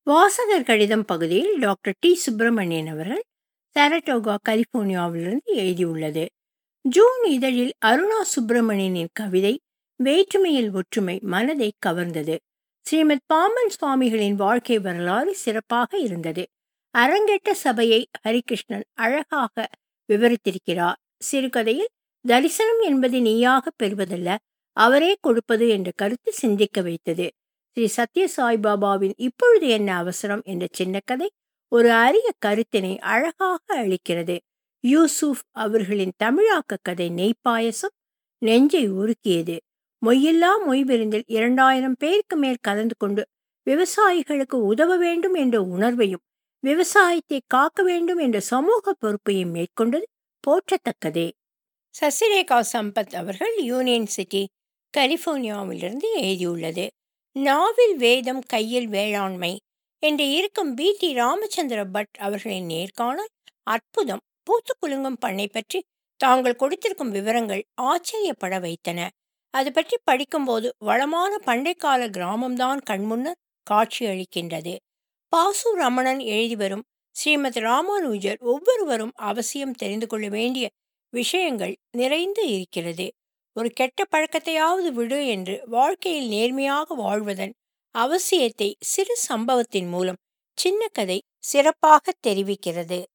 வாசகர் கடிதம் பகுதியில் டாக்டர் டி சுப்பிரமணியன் அவர்கள் சரட்டோகா கலிபோர்னியாவிலிருந்து எழுதியுள்ளது ஜூன் இதழில் அருணா சுப்பிரமணியனின் கவிதை வேற்றுமையில் ஒற்றுமை மனதை கவர்ந்தது ஸ்ரீமத் பாம்பன் சுவாமிகளின் வாழ்க்கை வரலாறு சிறப்பாக இருந்தது அரங்கெட்ட சபையை ஹரிகிருஷ்ணன் அழகாக விவரித்திருக்கிறார் சிறுகதையில் தரிசனம் என்பது நீயாக பெறுவதல்ல அவரே கொடுப்பது என்ற கருத்து சிந்திக்க வைத்தது ஸ்ரீ சத்ய சாய்பாபாவின் இப்பொழுது என்ன அவசரம் என்ற சின்ன கதை ஒரு அரிய கருத்தினை அழகாக அளிக்கிறது யூசுப் அவர்களின் தமிழாக்க கதை நெய்ப்பாயசம் நெஞ்சை உருக்கியது மொய்யில்லா மொய் விருந்தில் இரண்டாயிரம் பேருக்கு மேல் கலந்து கொண்டு விவசாயிகளுக்கு உதவ வேண்டும் என்ற உணர்வையும் விவசாயத்தை காக்க வேண்டும் என்ற சமூக பொறுப்பையும் மேற்கொண்டது போற்றத்தக்கதே சசிரேகா சம்பத் அவர்கள் யூனியன் சிட்டி கலிபோர்னியாவிலிருந்து எழுதியுள்ளது நாவில் வேதம் கையில் வேளாண்மை என்று இருக்கும் பி டி ராமச்சந்திர பட் அவர்களின் நேர்காணல் அற்புதம் பூத்து குலுங்கும் பண்ணை பற்றி தாங்கள் கொடுத்திருக்கும் விவரங்கள் ஆச்சரியப்பட வைத்தன அது பற்றி படிக்கும்போது வளமான பண்டைக்கால கிராமம்தான் கண்முன்னர் காட்சி அளிக்கின்றது பாசு ரமணன் எழுதி வரும் ஸ்ரீமத் ராமானுஜர் ஒவ்வொருவரும் அவசியம் தெரிந்து கொள்ள வேண்டிய விஷயங்கள் நிறைந்து இருக்கிறது ஒரு கெட்ட பழக்கத்தையாவது விடு என்று வாழ்க்கையில் நேர்மையாக வாழ்வதன் அவசியத்தை சிறு சம்பவத்தின் மூலம் சின்ன கதை சிறப்பாக தெரிவிக்கிறது